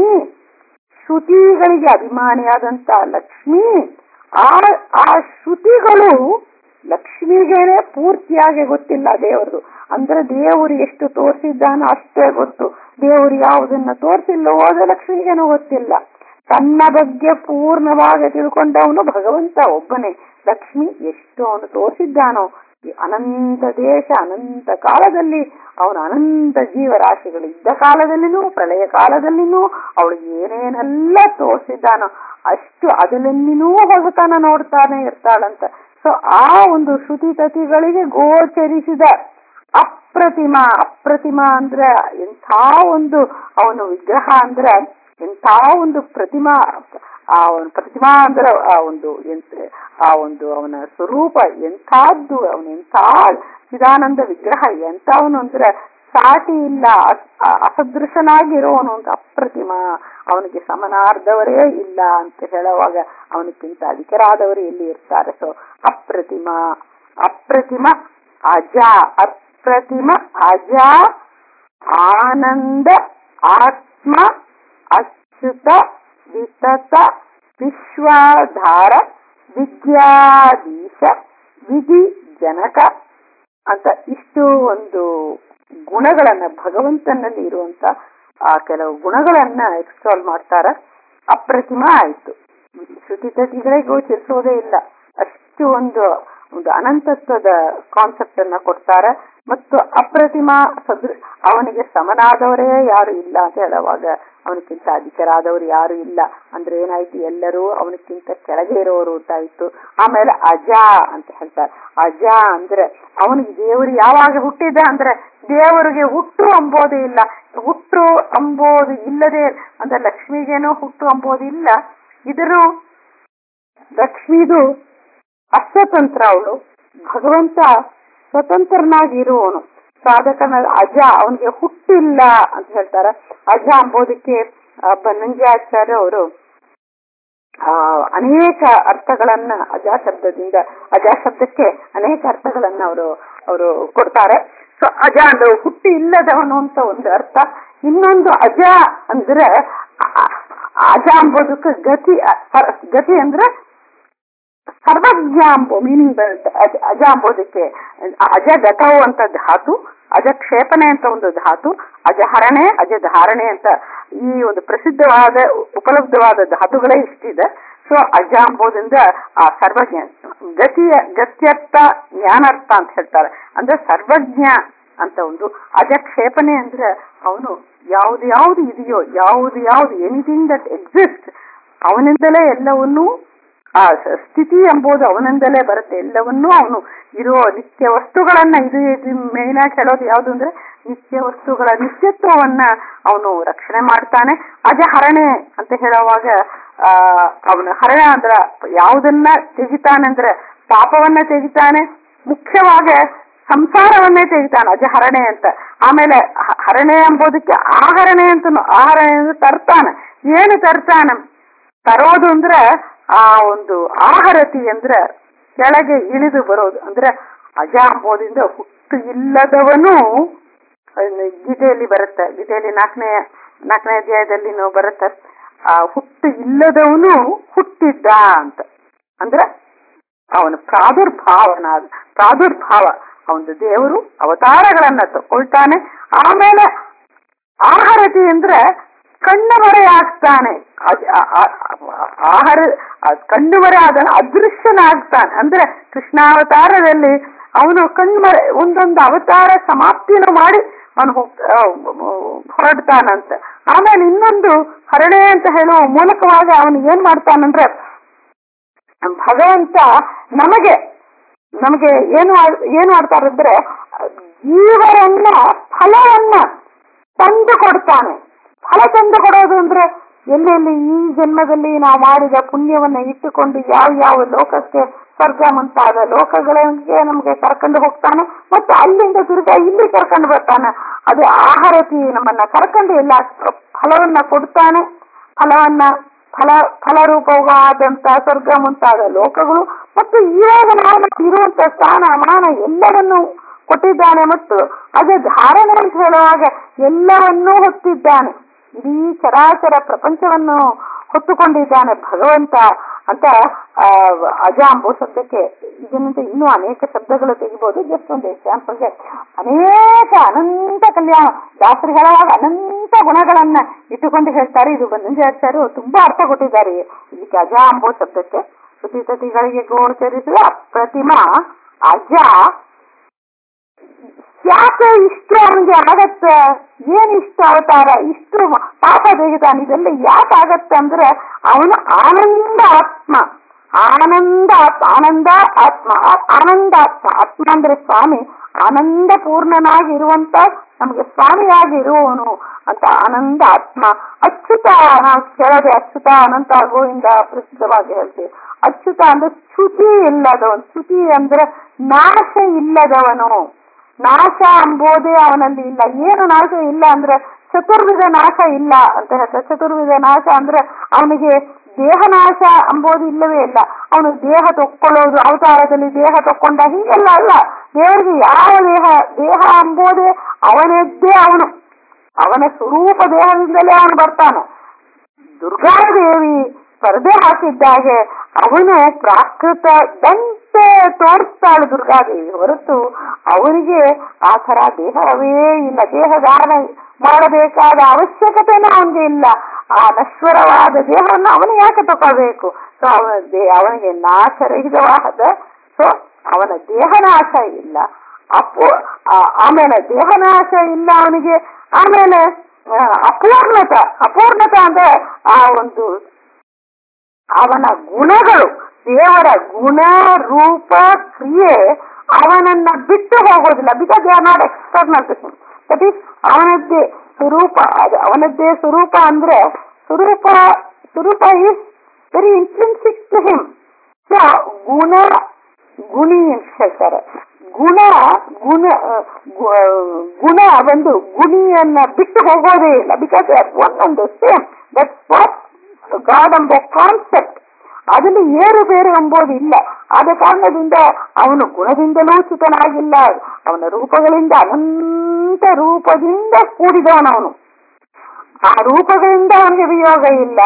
S1: ಶ್ರುತಿಗಳಿಗೆ ಅಭಿಮಾನಿಯಾದಂತ ಲಕ್ಷ್ಮಿ ಆ ಆ ಶ್ರುತಿಗಳು ಲಕ್ಷ್ಮಿಗೇನೆ ಪೂರ್ತಿಯಾಗಿ ಗೊತ್ತಿಲ್ಲ ದೇವರು ಅಂದ್ರೆ ದೇವರು ಎಷ್ಟು ತೋರಿಸಿದ್ದಾನೋ ಅಷ್ಟೇ ಗೊತ್ತು ದೇವರು ಯಾವುದನ್ನ ತೋರಿಸಿಲ್ಲವೋ ಅದು ಲಕ್ಷ್ಮಿಗೇನೂ ಗೊತ್ತಿಲ್ಲ ತನ್ನ ಬಗ್ಗೆ ಪೂರ್ಣವಾಗಿ ತಿಳ್ಕೊಂಡವನು ಭಗವಂತ ಒಬ್ಬನೇ ಲಕ್ಷ್ಮಿ ಎಷ್ಟು ಅವನು ತೋರಿಸಿದ್ದಾನೋ ಈ ಅನಂತ ದೇಶ ಅನಂತ ಕಾಲದಲ್ಲಿ ಅವನ ಅನಂತ ಜೀವರಾಶಿಗಳು ಇದ್ದ ಕಾಲದಲ್ಲಿನೂ ಪ್ರಳಯ ಕಾಲದಲ್ಲಿನೂ ಅವಳಿಗೆ ಏನೇನೆಲ್ಲ ತೋರಿಸಿದ್ದಾನೋ ಅಷ್ಟು ಅದರಲ್ಲಿನೂ ಹೊಸತನ ನೋಡ್ತಾನೆ ಇರ್ತಾಳಂತ ಸೊ ಆ ಒಂದು ಶ್ರುತಿ ತತಿಗಳಿಗೆ ಗೋಚರಿಸಿದ ಅಪ್ರತಿಮ ಅಪ್ರತಿಮ ಅಂದ್ರೆ ಎಂಥ ಒಂದು ಅವನು ವಿಗ್ರಹ ಅಂದ್ರೆ ಎಂಥ ಒಂದು ಪ್ರತಿಮಾ ಆ ಒಂದು ಪ್ರತಿಮಾ ಅಂದ್ರೆ ಆ ಒಂದು ಎಂತ ಆ ಒಂದು ಅವನ ಸ್ವರೂಪ ಎಂಥದ್ದು ಅವನು ಎಂಥ ಚಿದಾನಂದ ವಿಗ್ರಹ ಎಂಥವನು ಅಂದ್ರೆ ಸಾಟಿ ಇಲ್ಲ ಅಸದೃಶನಾಗಿರೋನು ಅಂತ ಅಪ್ರತಿಮ ಅವನಿಗೆ ಸಮನಾರ್ಧವರೇ ಇಲ್ಲ ಅಂತ ಹೇಳುವಾಗ ಅವನಿಗಿಂತ ಅಧಿಕರಾದವರು ಎಲ್ಲಿ ಇರ್ತಾರೆ ಸೊ ಅಪ್ರತಿಮ ಅಪ್ರತಿಮ ಅಜ ಅಪ್ರತಿಮ ಅಜ ಆನಂದ ಆತ್ಮ ಅಚ್ಯುತ ವಿತತ ವಿಶ್ವಾಧಾರ ವಿದ್ಯಾಧೀಶ ವಿಧಿ ಜನಕ ಅಂತ ಇಷ್ಟು ಒಂದು ಗುಣಗಳನ್ನ ಭಗವಂತನಲ್ಲಿ ಇರುವಂತ ಆ ಕೆಲವು ಗುಣಗಳನ್ನ ಎಕ್ಸ್ಟಾಲ್ ಮಾಡ್ತಾರ ಅಪ್ರತಿಮ ಆಯ್ತು ಶ್ರುತಿ ತತಿಗಳೇ ಗೋಚರಿಸೋದೇ ಇಲ್ಲ ಅಷ್ಟು ಒಂದು ಒಂದು ಅನಂತತ್ವದ ಕಾನ್ಸೆಪ್ಟ್ ಅನ್ನ ಕೊಡ್ತಾರೆ ಮತ್ತು ಅಪ್ರತಿಮ ಸದೃ ಅವನಿಗೆ ಸಮನಾದವರೇ ಯಾರು ಇಲ್ಲ ಅಂತ ಹೇಳುವಾಗ ಅವನಿಗಿಂತ ಅಧಿಕರಾದವರು ಯಾರು ಇಲ್ಲ ಅಂದ್ರೆ ಏನಾಯ್ತು ಎಲ್ಲರೂ ಅವನಿಗಿಂತ ಕೆಳಗೆ ಇರೋರು ಅಂತಾಯ್ತು ಆಮೇಲೆ ಅಜ ಅಂತ ಹೇಳ್ತಾರೆ ಅಜ ಅಂದ್ರೆ ಅವನಿಗೆ ದೇವರು ಯಾವಾಗ ಹುಟ್ಟಿದ ಅಂದ್ರೆ ದೇವರಿಗೆ ಹುಟ್ಟು ಅಂಬೋದು ಇಲ್ಲ ಹುಟ್ಟು ಅಂಬೋದು ಇಲ್ಲದೆ ಅಂದ್ರೆ ಲಕ್ಷ್ಮಿಗೇನೋ ಹುಟ್ಟು ಅಂಬೋದು ಇಲ್ಲ ಇದರು ಲಕ್ಷ್ಮಿದು ಅಸ್ವತಂತ್ರ ಅವಳು ಭಗವಂತ ಸ್ವತಂತ್ರನಾಗಿರುವವನು ಸಾಧಕನ ಅಜ ಅವನಿಗೆ ಹುಟ್ಟಿಲ್ಲ ಅಂತ ಹೇಳ್ತಾರೆ ಅಜ ಅಂಬೋದಕ್ಕೆ ಬನ್ನಂಜಾಚಾರ್ಯ ಅವರು ಆ ಅನೇಕ ಅರ್ಥಗಳನ್ನ ಅಜಾ ಶಬ್ದದಿಂದ ಅಜಾ ಶಬ್ದಕ್ಕೆ ಅನೇಕ ಅರ್ಥಗಳನ್ನ ಅವರು ಅವರು ಕೊಡ್ತಾರೆ ಸೊ ಅಜ ಅಂದ್ರೆ ಹುಟ್ಟಿ ಇಲ್ಲದವನು ಅಂತ ಒಂದು ಅರ್ಥ ಇನ್ನೊಂದು ಅಜ ಅಂದ್ರೆ ಅಜ ಅಂಬೋದಕ್ಕೆ ಗತಿ ಗತಿ ಅಂದ್ರೆ ಸರ್ವಜ್ಞ ಅಂಬೋ ಮೀನಿಂಗ್ ಬರುತ್ತೆ ಅಜ ಅಂಬೋದಕ್ಕೆ ಅಜ ಘಟವು ಅಂತ ಧಾತು ಅಜ ಕ್ಷೇಪಣೆ ಅಂತ ಒಂದು ಧಾತು ಅಜಹರಣೆ ಅಜ ಧಾರಣೆ ಅಂತ ಈ ಒಂದು ಪ್ರಸಿದ್ಧವಾದ ಉಪಲಬ್ಧವಾದ ಧಾತುಗಳೇ ಇಷ್ಟಿದೆ ಸೊ ಅಜ ಅಂಬೋದ್ರಿಂದ ಆ ಸರ್ವಜ್ಞ ಗತಿಯ ಗತ್ಯರ್ಥ ಜ್ಞಾನಾರ್ಥ ಅಂತ ಹೇಳ್ತಾರೆ ಅಂದ್ರೆ ಸರ್ವಜ್ಞ ಅಂತ ಒಂದು ಅಜ ಕ್ಷೇಪಣೆ ಅಂದ್ರೆ ಅವನು ಯಾವ್ದು ಯಾವ್ದು ಇದೆಯೋ ಯಾವ್ದು ಯಾವ್ದು ಎನಿಥಿಂಗ್ ದಟ್ ಎಕ್ಸಿಸ್ಟ್ ಅವನಿಂದಲೇ ಎಲ್ಲವನ್ನೂ ಆ ಸ್ಥಿತಿ ಎಂಬುದು ಅವನಿಂದಲೇ ಬರುತ್ತೆ ಎಲ್ಲವನ್ನೂ ಅವನು ಇರೋ ನಿತ್ಯ ವಸ್ತುಗಳನ್ನ ಇದು ಮೇನ್ ಆಗಿ ಹೇಳೋದು ಯಾವುದು ಅಂದ್ರೆ ನಿತ್ಯ ವಸ್ತುಗಳ ನಿತ್ಯತ್ವವನ್ನ ಅವನು ರಕ್ಷಣೆ ಮಾಡ್ತಾನೆ ಅಜ ಹರಣೆ ಅಂತ ಹೇಳುವಾಗ ಆ ಅವನು ಹರಣ ಅಂದ್ರ ಯಾವುದನ್ನ ತೆಗಿತಾನೆ ಅಂದ್ರೆ ಪಾಪವನ್ನ ತೆಗಿತಾನೆ ಮುಖ್ಯವಾಗಿ ಸಂಸಾರವನ್ನೇ ತೆಗಿತಾನೆ ಅಜಹರಣೆ ಅಂತ ಆಮೇಲೆ ಹರಣೆ ಎಂಬುದಕ್ಕೆ ಆಹರಣೆ ಅಂತ ಆಹರಣೆ ಅಂದ್ರೆ ತರ್ತಾನೆ ಏನು ತರ್ತಾನೆ ತರೋದು ಅಂದ್ರೆ ಆ ಒಂದು ಆಹರತಿ ಅಂದ್ರೆ ಕೆಳಗೆ ಇಳಿದು ಬರೋದು ಅಂದ್ರೆ ಅಜ ಅಂಬೋದಿಂದ ಹುಟ್ಟು ಇಲ್ಲದವನು ಗೀತೆಯಲ್ಲಿ ಬರುತ್ತೆ ಗೀತೆಯಲ್ಲಿ ನಾಲ್ಕನೇ ನಾಲ್ಕನೇ ಅಧ್ಯಾಯದಲ್ಲಿ ಬರುತ್ತೆ ಆ ಹುಟ್ಟು ಇಲ್ಲದವನು ಹುಟ್ಟಿದ್ದ ಅಂತ ಅಂದ್ರೆ ಅವನ ಪ್ರಾದುರ್ಭಾವನ ಪ್ರಾದುರ್ಭಾವ ಅವನ ದೇವರು ಅವತಾರಗಳನ್ನ ತಗೊಳ್ತಾನೆ ಆಮೇಲೆ ಆಹಾರತಿ ಅಂದ್ರೆ ಕಣ್ಣು ಮರೆ ಆಗ್ತಾನೆ ಆಹಾರ ಕಣ್ಣು ಮರೆ ಆದ ಅದೃಶ್ಯನಾಗ್ತಾನೆ ಅಂದ್ರೆ ಕೃಷ್ಣಾವತಾರದಲ್ಲಿ ಅವನು ಕಣ್ಮರೆ ಒಂದೊಂದು ಅವತಾರ ಸಮಾಪ್ತಿಯನ್ನು ಮಾಡಿ ಅವನು ಹೊರಡ್ತಾನಂತೆ ಆಮೇಲೆ ಇನ್ನೊಂದು ಹರಣೆ ಅಂತ ಹೇಳುವ ಮೂಲಕವಾಗಿ ಅವನು ಏನ್ ಮಾಡ್ತಾನಂದ್ರೆ ಭಗವಂತ ನಮಗೆ ನಮಗೆ ಏನು ಏನ್ ಮಾಡ್ತಾರಂದ್ರೆ ಜೀವರನ್ನ ಫಲವನ್ನ ತಂದು ಕೊಡ್ತಾನೆ ಫಲ ತಂದು ಕೊಡೋದು ಅಂದ್ರೆ ಎಲ್ಲೆಲ್ಲಿ ಈ ಜನ್ಮದಲ್ಲಿ ನಾವು ಮಾಡಿದ ಪುಣ್ಯವನ್ನ ಇಟ್ಟುಕೊಂಡು ಯಾವ ಯಾವ ಲೋಕಕ್ಕೆ ಸ್ವರ್ಗ ಮುಂತಾದ ಲೋಕಗಳಿಗೆ ನಮ್ಗೆ ಕರ್ಕೊಂಡು ಹೋಗ್ತಾನೆ ಮತ್ತೆ ಅಲ್ಲಿಂದ ತಿರ್ಗಾ ಇಲ್ಲಿ ಕರ್ಕೊಂಡು ಬರ್ತಾನೆ ಅದು ಆಹಾರತಿ ನಮ್ಮನ್ನ ಕರ್ಕೊಂಡು ಎಲ್ಲ ಫಲವನ್ನ ಕೊಡ್ತಾನೆ ಫಲವನ್ನ ಫಲ ಫಲರೂಪವಾದಂತ ಸ್ವರ್ಗ ಮುಂತಾದ ಲೋಕಗಳು ಮತ್ತು ಇವಾಗ ನಾವು ಇರುವಂತ ಸ್ಥಾನ ಮಾನ ಎಲ್ಲವನ್ನೂ ಕೊಟ್ಟಿದ್ದಾನೆ ಮತ್ತು ಅದೇ ಧಾರಣೆ ಅಂತ ಹೇಳುವಾಗ ಎಲ್ಲವನ್ನೂ ಹೊತ್ತಿದ್ದಾನೆ ಇಡೀ ಚರಾಚರ ಪ್ರಪಂಚವನ್ನು ಹೊತ್ತುಕೊಂಡಿದ್ದಾನೆ ಭಗವಂತ ಅಂತ ಅಜ ಅಂಬೋ ಶಬ್ದಕ್ಕೆ ಇದರಿಂದ ಇನ್ನೂ ಅನೇಕ ಶಬ್ದಗಳು ತೆಗಿಬಹುದು ಜಸ್ಟ್ ಒಂದು ಎಕ್ಸಾಂಪಲ್ಗೆ ಅನೇಕ ಅನಂತ ಕಲ್ಯಾಣ ಶಾಸ್ತ್ರಿ ಹೇಳುವಾಗ ಅನಂತ ಗುಣಗಳನ್ನ ಇಟ್ಟುಕೊಂಡು ಹೇಳ್ತಾರೆ ಇದು ಬಂದಂಜಾಚಾರ್ಯರು ತುಂಬಾ ಅರ್ಥ ಕೊಟ್ಟಿದ್ದಾರೆ ಇದಕ್ಕೆ ಅಜ ಅಂಬೋ ಶಬ್ದಕ್ಕೆ ಶ್ರುತಿತತಿಗಳಿಗೆ ಗೋಚರಿಸುವ ಅಪ್ರತಿಮ ಅಜ ಯಾಕೆ ಇಷ್ಟು ಅವನಿಗೆ ಆಗತ್ತೆ ಏನ್ ಇಷ್ಟು ಅವತಾರ ಇಷ್ಟು ಪಾಪ ತೆಗಿತಾನೆ ಇದೆಲ್ಲ ಯಾಕೆ ಆಗತ್ತೆ ಅಂದ್ರೆ ಅವನು ಆನಂದ ಆತ್ಮ ಆನಂದ ಆತ್ಮ ಆನಂದ ಆತ್ಮ ಆ- ಆನಂದಾತ್ಮ ಆತ್ಮ ಅಂದ್ರೆ ಸ್ವಾಮಿ ಆನಂದ ಪೂರ್ಣನಾಗಿರುವಂತ ನಮಗೆ ಸ್ವಾಮಿಯಾಗಿ ಇರುವವನು ಅಂತ ಆನಂದ ಆತ್ಮ ಅಚ್ಯುತ ನಾವು ಕೇಳದೆ ಅಚ್ಯುತ ಅನಂತ ಗೋವಿಂದ ಪ್ರಸಿದ್ಧವಾಗಿ ಹೇಳ್ತೀವಿ ಅಚ್ಯುತ ಅಂದ್ರೆ ಚ್ಯುತಿ ಇಲ್ಲದವನು ಚ್ಯುತಿ ಅಂದ್ರೆ ನಾಶ ಇಲ್ಲದವನು ನಾಶ ಎಂಬುದೇ ಅವನಲ್ಲಿ ಇಲ್ಲ ಏನು ನಾಶ ಇಲ್ಲ ಅಂದ್ರೆ ಚತುರ್ವಿಧ ನಾಶ ಇಲ್ಲ ಅಂತ ಹೇಳ್ತಾರೆ ಚತುರ್ವಿಧ ನಾಶ ಅಂದ್ರೆ ಅವನಿಗೆ ದೇಹ ನಾಶ ಎಂಬುದು ಇಲ್ಲವೇ ಇಲ್ಲ ಅವನು ದೇಹ ತಕ್ಕೊಳ್ಳೋದು ಅವತಾರದಲ್ಲಿ ದೇಹ ತಕ್ಕೊಂಡ ಹೀಗೆಲ್ಲ ಅಲ್ಲ ದೇವರಿಗೆ ಯಾವ ದೇಹ ದೇಹ ಎಂಬುದೇ ಅವನದ್ದೇ ಅವನು ಅವನ ಸ್ವರೂಪ ದೇಹದಿಂದಲೇ ಅವನು ಬರ್ತಾನೆ ದುರ್ಗಾದೇವಿ ಪರದೆ ಹಾಕಿದ್ದಾಗೆ ಅವನು ಪ್ರಾಕೃತದಂತೆ ತೋರಿಸ್ತಾಳೆ ದುರ್ಗಾದೇವಿ ಹೊರತು ಅವರಿಗೆ ಆ ತರ ದೇಹವೇ ಇಲ್ಲ ದೇಹದಾನ ಮಾಡಬೇಕಾದ ಅವಶ್ಯಕತೆನೂ ಅವನಿಗೆ ಇಲ್ಲ ಆ ನಶ್ವರವಾದ ದೇಹವನ್ನು ಅವನು ಯಾಕೆ ತಗೋಬೇಕು ಸೊ ಅವನ ದೇ ಅವನಿಗೆ ನಾಶರಹಿತವಾದ ಸೊ ಅವನ ದೇಹನಾಶ ಇಲ್ಲ ಅಪು ಆ- ಆಮೇಲೆ ದೇಹನಾಶ ಇಲ್ಲ ಅವನಿಗೆ ಆಮೇಲೆ ಆ, ಅಪೂರ್ಣತ ಅಪೂರ್ಣತ ಅಂದ್ರೆ ಆ ಒಂದು ಅವನ ಗುಣಗಳು ದೇವರ ಗುಣ ರೂಪ ಕ್ರಿಯೆ ಅವನನ್ನ ಬಿಟ್ಟು ಹೋಗೋದಿಲ್ಲ because they are not external that is ಅವನದ್ದೇ ಸ್ವರೂಪ ಅದು ಅವನದ್ದೇ ಸ್ವರೂಪ ಅಂದ್ರೆ ಸ್ವರೂಪ ಸ್ವರೂಪ is very intrinsic to him so ಗುಣ ಗುಣಿ ಅಂತ ಹೇಳ್ತಾರೆ ಗುಣ ಗುಣ ಆ, ಗು- ಆ, ಗುಣ ಒಂದು ಗುಣಿಯನ್ನ ಬಿಟ್ಟು ಹೋಗೋದೇ ಇಲ್ಲ ಬಿಕಾಸ್ ಒಂದೊಂದು ಸೇಮ್ ದಟ್ಸ್ ವಾಟ್ ಗಾಡ್ ಎಂಬ ಕಾನ್ಸೆಪ್ಟ್ ಅದನ್ನು ಏರು ಬೇರು ಎಂಬುದು ಇಲ್ಲ ಆದ ಕಾರಣದಿಂದ ಅವನು ಗುಣದಿಂದಲೂ ಚ್ಯುತನಾಗಿಲ್ಲ ಅವನ ರೂಪಗಳಿಂದ ಅನಂತ ರೂಪದಿಂದ ಕೂಡಿದವನವನು ಆ ರೂಪಗಳಿಂದ ಅವನಿಗೆ ವಿಯೋಗ ಇಲ್ಲ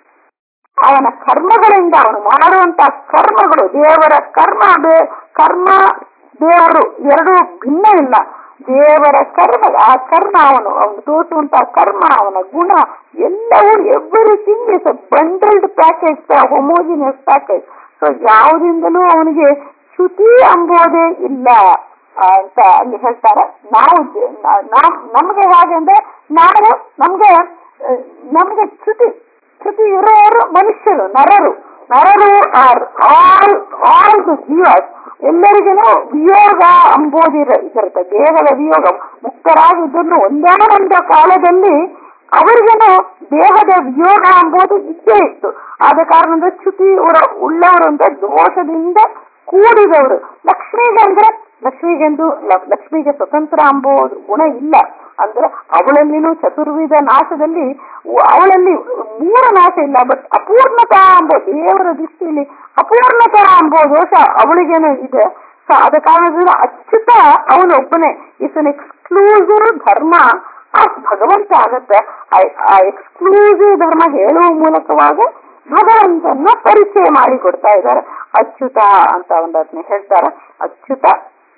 S1: ಅವನ ಕರ್ಮಗಳಿಂದ ಅವನು ಮಾಡುವಂತ ಕರ್ಮಗಳು ದೇವರ ಕರ್ಮ ಬೇ- ಕರ್ಮ ದೇವರು ಎರಡು ಭಿನ್ನ ಇಲ್ಲ ದೇವರ ಕರ್ಮ ಆ ಕರ್ಮ ಅವನು ಅವನು ತೋರಿಸುವಂತ ಕರ್ಮ ಅವನ ಗುಣ ಎಲ್ಲವೂ everything is bundled package homogeneous package so ಯಾವುದಿಂದಲೂ ಅವನಿಗೆ ಚ್ಯುತಿ ಎಂಬುದೇ ಇಲ್ಲ ಅಂತ ಅಲ್ಲಿ ಹೇಳ್ತಾರೆ ನಾವು ಜ- ನಾ- ನಾವ್- ನಮ್ಗೆ ಹೇಗೆ ಅಂದ್ರೆ ನಾವು ನಮ್ಗೆ ಆ, ನಮ್ಗೆ ಚ್ಯುತಿ ಚ್ಯುತಿ ಇರೋರು ಮನುಷ್ಯರು ನರರು ನರರು ಆರ್ ಆಲ್ ಆಲ್ ದ ಜೀವಸ್ ಎಲ್ಲರಿಗೂ ವಿಯೋಗ ಅಂಬೋದಿರ ಇರುತ್ತೆ ದೇಹದ ವಿಯೋಗ ಮುಕ್ತರಾಗಿದ್ದನ್ನು ಒಂದಾನೊಂದು ಕಾಲದಲ್ಲಿ ಅವರಿಗೇನು ದೇಹದ ವಿಯೋಗ ಎಂಬುದು ಇದ್ದೇ ಇತ್ತು ಆದ ಕಾರಣದಿಂದ ಚ್ಯುತಿ ಉರ- ಉಳ್ಳವರು ಅಂತ ದೋಷದಿಂದ ಕೂಡಿದವರು ಲಕ್ಷ್ಮಿಗೆ ಅಂದ್ರೆ ಲಕ್ಷ್ಮಿಗೆಂದು ಲ- ಲಕ್ಷ್ಮಿಗೆ ಸ್ವತಂತ್ರ ಎಂಬುದು ಗುಣ ಇಲ್ಲ ಅಂದ್ರೆ ಅವಳಲ್ಲಿನೂ ಚತುರ್ವಿಧ ನಾಶದಲ್ಲಿ ಉ- ಅವಳಲ್ಲಿ ಮೂರ ನಾಶ ಇಲ್ಲ ಬಟ್ ಅಪೂರ್ಣತಾ ಎಂಬ ದೇವರ ದೃಷ್ಟಿಯಲ್ಲಿ ಅಪೂರ್ಣತಾ ಎಂಬ ದೋಷ ಅವಳಿಗೇನು ಇದೆ ಸೊ ಆದ ಕಾರಣದಿಂದ ಅಚ್ಯುತ ಅವನೊಬ್ಬನೇ is an exclusive dharma of Bhagavanta ಆಗತ್ತೆ ಆ- ಆ ಎಕ್ಸ್ಕ್ಲೂಸಿವ್ ಧರ್ಮ ಹೇಳುವ ಮೂಲಕವಾಗ ಭಗವಂತನ ಪರಿಚಯ ಮಾಡಿ ಕೊಡ್ತಾ ಇದ್ದಾರೆ ಅಚ್ಯುತ ಅಂತ ಒಂದು ಅದನ್ನ ಹೇಳ್ತಾರೆ ಅಚ್ಯುತ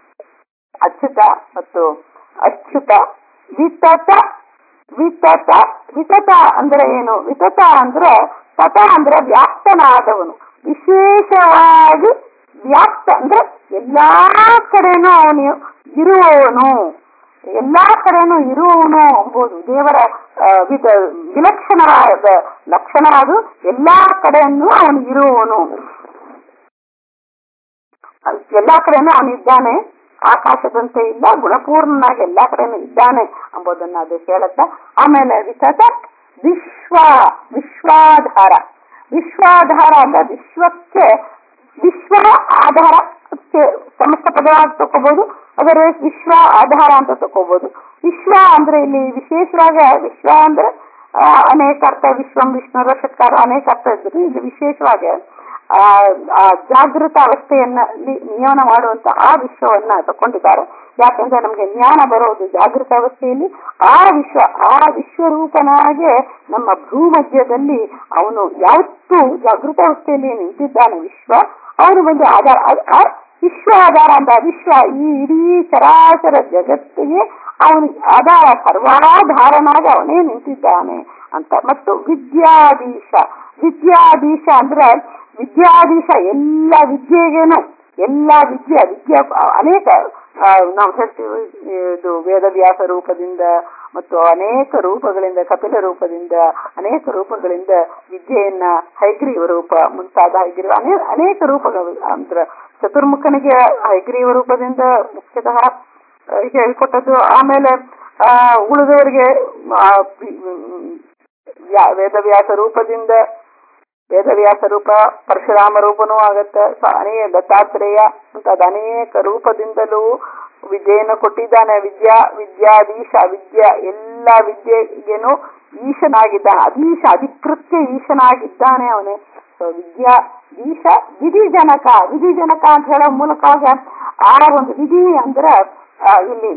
S1: ಅಚ್ಯುತ ಮತ್ತು ಅಚ್ಯುತ ವಿತತ ವಿತತ ವಿತತ ಅಂದ್ರೆ ಏನು ವಿತತ ಅಂದ್ರೆ ತತ ಅಂದ್ರೆ ವ್ಯಾಪ್ತನಾದವನು ವಿಶೇಷವಾಗಿ ವ್ಯಾಪ್ತ ಅಂದ್ರೆ ಎಲ್ಲಾ ಕಡೆನೂ ಅವನು ಇರುವವನು ಎಲ್ಲಾ ಕಡೆನೂ ಇರುವವನು ಎಂಬುದು ದೇವರ ಆ, ವಿಧ ವಿಲಕ್ಷಣವಾದ ಲಕ್ಷಣ ಅದು ಎಲ್ಲಾ ಕಡೆಯನ್ನು ಅವನು ಇರುವವನು ಎಲ್ಲಾ ಕಡೆನೂ ಅವನಿದ್ದಾನೆ ಆಕಾಶದಂತೆ ಇಲ್ಲ ಗುಣಪೂರ್ಣನಾಗಿ ಎಲ್ಲಾ ಕಡೆನೂ ಇದ್ದಾನೆ ಎಂಬುದನ್ನ ಅದು ಹೇಳುತ್ತೆ ಆಮೇಲೆ ವಿತತ ವಿಶ್ವ ವಿಶ್ವಾಧಾರ ವಿಶ್ವಾಧಾರ ಅಂದ್ರೆ ವಿಶ್ವಕ್ಕೆ ವಿಶ್ವ ಆಧಾರ ಅದಕ್ಕೆ ಸಮಸ್ತ ಪದವಾಗಿ ತಕೋಬಹುದು ಅದರ್ವೈಸ್ ವಿಶ್ವ ಆಧಾರ ಅಂತ ತಕೋಬಹುದು ವಿಶ್ವ ಅಂದ್ರೆ ಇಲ್ಲಿ ವಿಶೇಷವಾಗಿ ವಿಶ್ವ ಅಂದ್ರೆ ಆ, ಅನೇಕ ಅರ್ಥ ವಿಶ್ವಂ ವಿಷ್ಣು ಷಟ್ಕಾರ ಅನೇಕ ಅರ್ಥ ಇದ್ರು ಇದು ವಿಶೇಷವಾಗಿ ಆ ಆ ಜಾಗೃತ ಅವಸ್ಥೆಯನ್ನ ನಿ- ನಿಯಮನ ಮಾಡುವಂತ ಆ ವಿಶ್ವವನ್ನ ತಕೊಂಡಿದ್ದಾರೆ ಯಾಕಂದ್ರೆ ನಮ್ಗೆ ಜ್ಞಾನ ಬರೋದು ಜಾಗೃತ ಅವಸ್ಥೆಯಲ್ಲಿ ಆ ವಿಶ್ವ ಆ ವಿಶ್ವರೂಪನಾಗೆ ನಮ್ಮ ಭೂಮಧ್ಯದಲ್ಲಿ ಅವನು ಯಾವತ್ತೂ ಜಾಗೃತ ಅವಸ್ಥೆಯಲ್ಲಿ ನಿಂತಿದ್ದಾನೆ ವಿಶ್ವ ಅವನು ಬಂದು ಆಧಾರ ಅದ್- ಆ ವಿಶ್ವ ಆಧಾರ ಅಂತ ವಿಶ್ವ ಈ ಇಡೀ ಚರಾಚರ ಜಗತ್ತಿಗೆ ಅವನು ಆಧಾರ ಸರ್ವಾಧಾರನಾಗಿ ಅವನೇ ನಿಂತಿದ್ದಾನೆ ಅಂತ ಮತ್ತು ವಿದ್ಯಾಧೀಶ ವಿದ್ಯಾಧೀಶ ಅಂದ್ರೆ ವಿದ್ಯಾಧೀಶ ಎಲ್ಲ ವಿದ್ಯೆಗೇನು ಎಲ್ಲ ವಿದ್ಯೆ ವಿದ್ಯಾ ಅನೇಕ ಆ, ನಾವು ಹೇಳ್ತೀವಿ ಇದು ವೇದವ್ಯಾಸ ರೂಪದಿಂದ ಮತ್ತು ಅನೇಕ ರೂಪಗಳಿಂದ ಕಪಿಲ ರೂಪದಿಂದ ಅನೇಕ ರೂಪಗಳಿಂದ ವಿದ್ಯೆಯನ್ನ ಹೈಗ್ರೀವ ರೂಪ ಮುಂತಾದ ಹೈಗ್ರೀವ ಅನೇಕ ಅನೇಕ ರೂಪಗಳು ಅಂದ್ರೆ ಚತುರ್ಮುಖನಿಗೆ ಹೈಗ್ರೀವ ರೂಪದಿಂದ ಮುಖ್ಯತಃ ಆ, ಹೇಳಿಕೊಟ್ಟದ್ದು ಆಮೇಲೆ ಆ ಉಳಿದವರಿಗೆ ಆ, ವ್ಯಾ- ವೇದವ್ಯಾಸ ರೂಪದಿಂದ ವೇದವ್ಯಾಸ ರೂಪ ಪರಶುರಾಮ ರೂಪನೂ ಆಗತ್ತೆ ಸ- ಅನೇಕ ದತ್ತಾತ್ರೇಯ ಮುಂತಾದ ಅನೇಕ ರೂಪದಿಂದಲೂ ವಿದ್ಯೆಯನ್ನು ಕೊಟ್ಟಿದ್ದಾನೆ ವಿದ್ಯಾ ವಿದ್ಯಾಧೀಶ ವಿದ್ಯಾ ಎಲ್ಲ ವಿದ್ಯೆಗೇನು ಈಶನಾಗಿದ್ದಾನೆ ಅದೀಶ ಅಧಿಕೃತ್ಯ ಈಶನಾಗಿದ್ದಾನೆ ಅವನೇ ಸೊ ವಿದ್ಯಾ ಈಶ ವಿಧಿ ಜನಕ ವಿಧಿ ಜನಕ ಅಂತ ಹೇಳೋ ಮೂಲಕವಾಗ ಆ ಒಂದು ವಿಧಿ ಅಂದ್ರೆ ಆ, ಇಲ್ಲಿ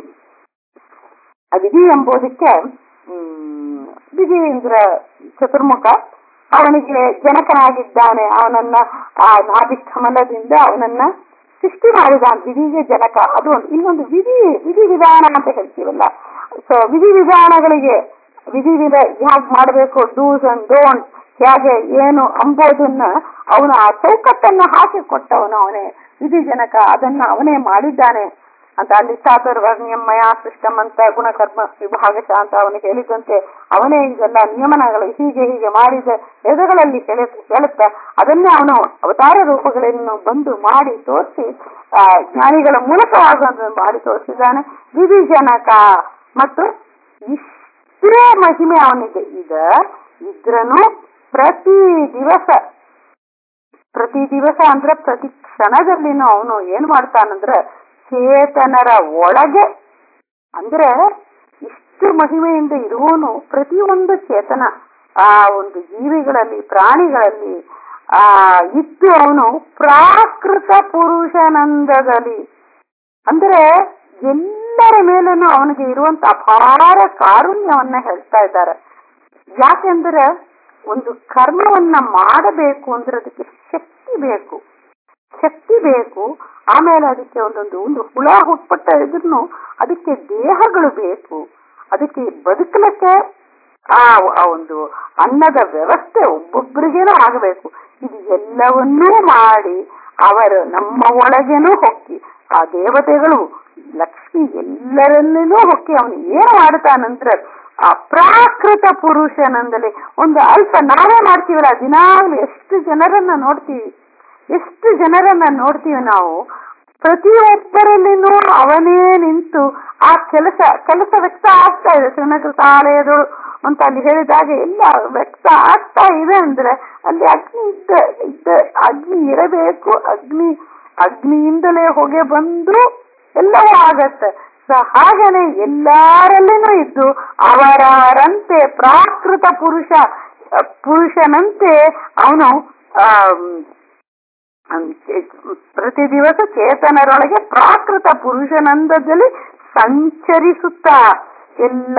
S1: ಆ ವಿಧಿ ಎಂಬುದಕ್ಕೆ ಹ್ಮ್, ವಿಧಿ ಅಂದ್ರೆ ಚತುರ್ಮುಖ ಅವನಿಗೆ ಜನಕನಾಗಿದ್ದಾನೆ ಅವನನ್ನ ಆ ನಾಭಿ ಕಮಲದಿಂದ ಅವನನ್ನ ಸೃಷ್ಟಿ ಮಾಡಿದಾನೆ ವಿಧಿಗೆ ಜನಕ ಅದು ಒಂದು ಇನ್ನೊಂದು ವಿಧಿ ವಿಧಿ ವಿಧಾನ ಅಂತ ಹೇಳ್ತೀವಲ್ಲ ಸೊ ವಿಧಿ ವಿಧಾನಗಳಿಗೆ ವಿಧಿ ವಿಧ ಹ್ಯಾಗ್ ಮಾಡಬೇಕು ಡೂಸ್ ಅಂಡ್ ಡೋಂಟ್ ಹೇಗೆ ಏನು ಅಂಬೋದನ್ನ ಅವನು ಆ ಚೌಕಟ್ಟನ್ನ ಹಾಕಿ ಕೊಟ್ಟವನು ಅವನೇ ವಿಧಿ ಜನಕ ಅದನ್ನ ಅವನೇ ಮಾಡಿದ್ದಾನೆ ಅಂತ ಅಲ್ಲಿ ಚಾತುರ್ವರ್ಣ್ಯಮಯ ಸೃಷ್ಟಂ ಅಂತ ಗುಣಕರ್ಮ ವಿಭಾಗಶಃ ಅಂತ ಅವನು ಹೇಳಿದಂತೆ ಅವನೇ ಇದೆಲ್ಲ ನಿಯಮನಗಳು ಹೀಗೆ ಹೀಗೆ ಮಾಡಿದ ವೇದಗಳಲ್ಲಿ ಹೇಳ ಹೇಳುತ್ತಾ ಅದನ್ನೇ ಅವನು ಅವತಾರ ರೂಪಗಳನ್ನು ಬಂದು ಮಾಡಿ ತೋರಿಸಿ ಆ ಜ್ಞಾನಿಗಳ ಮೂಲಕವಾಗಿ ಮಾಡಿ ತೋರಿಸಿದ್ದಾನೆ ವಿಧಿಜನಕ ಮತ್ತು ಇಷ್ಟೇ ಮಹಿಮೆ ಅವನಿಗೆ ಈಗ ಇದ್ರನು ಪ್ರತಿ ದಿವಸ ಪ್ರತಿ ದಿವಸ ಅಂದ್ರೆ ಪ್ರತಿ ಕ್ಷಣದಲ್ಲಿನೂ ಅವನು ಏನ್ ಮಾಡ್ತಾನಂದ್ರೆ ಚೇತನರ ಒಳಗೆ ಅಂದ್ರೆ ಇಷ್ಟು ಮಹಿಮೆಯಿಂದ ಇರುವನು ಪ್ರತಿಯೊಂದು ಚೇತನ ಆ ಒಂದು ಜೀವಿಗಳಲ್ಲಿ ಪ್ರಾಣಿಗಳಲ್ಲಿ ಆ ಇದ್ದು ಅವನು ಪ್ರಾಕೃತ ಪುರುಷನಂದದಲ್ಲಿ ಅಂದ್ರೆ ಎಲ್ಲರ ಮೇಲೂ ಅವನಿಗೆ ಇರುವಂತ ಅಪಾರ ಕಾರುಣ್ಯವನ್ನ ಹೇಳ್ತಾ ಇದ್ದಾರೆ ಯಾಕೆಂದ್ರೆ ಒಂದು ಕರ್ಮವನ್ನ ಮಾಡಬೇಕು ಅಂದ್ರೆ ಅದಕ್ಕೆ ಶಕ್ತಿ ಬೇಕು ಶಕ್ತಿ ಬೇಕು ಆಮೇಲೆ ಅದಕ್ಕೆ ಒಂದೊಂದು ಒಂದು ಹುಳ ಹುಟ್ಪಟ್ಟ ಇದ್ರೂ ಅದಕ್ಕೆ ದೇಹಗಳು ಬೇಕು ಅದಕ್ಕೆ ಬದುಕಲಿಕ್ಕೆ ಆ ಆ ಒಂದು ಅನ್ನದ ವ್ಯವಸ್ಥೆ ಒಬ್ಬೊಬ್ಬರಿಗೇನೂ ಆಗಬೇಕು ಇದು ಎಲ್ಲವನ್ನೂ ಮಾಡಿ ಅವರು ನಮ್ಮ ಒಳಗೇನೂ ಹೊಕ್ಕಿ ಆ ದೇವತೆಗಳು ಲಕ್ಷ್ಮಿ ಎಲ್ಲರಲ್ಲಿನೂ ಹೊಕ್ಕಿ ಅವನು ಏನ್ ಮಾಡ್ತಾನಂದ್ರೆ ಆ ಪ್ರಾಕೃತ ಪುರುಷನಂದಲೇ ಒಂದು ಅಲ್ಪ ನಾವೇ ಮಾಡ್ತೀವಲ್ಲ ದಿನಾಗ್ಲೂ ಎಷ್ಟು ಜನರನ್ನ ನೋಡ್ತೀವಿ ಎಷ್ಟು ಜನರನ್ನ ನೋಡ್ತೀವಿ ನಾವು ಪ್ರತಿಯೊಬ್ಬರಲ್ಲಿನೂ ಅವನೇ ನಿಂತು ಆ ಕೆಲಸ ಕೆಲಸ ವ್ಯಕ್ತ ಆಗ್ತಾ ಇದೆ ಶ್ರೀನಗರ ಅಂತ ಅಲ್ಲಿ ಹೇಳಿದಾಗ ಎಲ್ಲ ವ್ಯಕ್ತ ಆಗ್ತಾ ಇದೆ ಅಂದ್ರೆ ಅಲ್ಲಿ ಅಗ್ನಿ ಇದ್ದ ಇದ್ದ ಅಗ್ನಿ ಇರಬೇಕು ಅಗ್ನಿ ಅಗ್ನಿಯಿಂದಲೇ ಹೊಗೆ ಬಂದು ಎಲ್ಲವೂ ಆಗತ್ತೆ ಸೊ ಹಾಗೇನೆ ಎಲ್ಲರಲ್ಲಿನೂ ಇದ್ದು ಅವರರಂತೆ ಪ್ರಾಕೃತ ಪುರುಷ ಪುರುಷನಂತೆ ಅವನು ಪ್ರತಿ ದಿವಸ ಚೇತನರೊಳಗೆ ಪ್ರಾಕೃತ ಪುರುಷನಂದದಲ್ಲಿ ಸಂಚರಿಸುತ್ತಾ ಎಲ್ಲ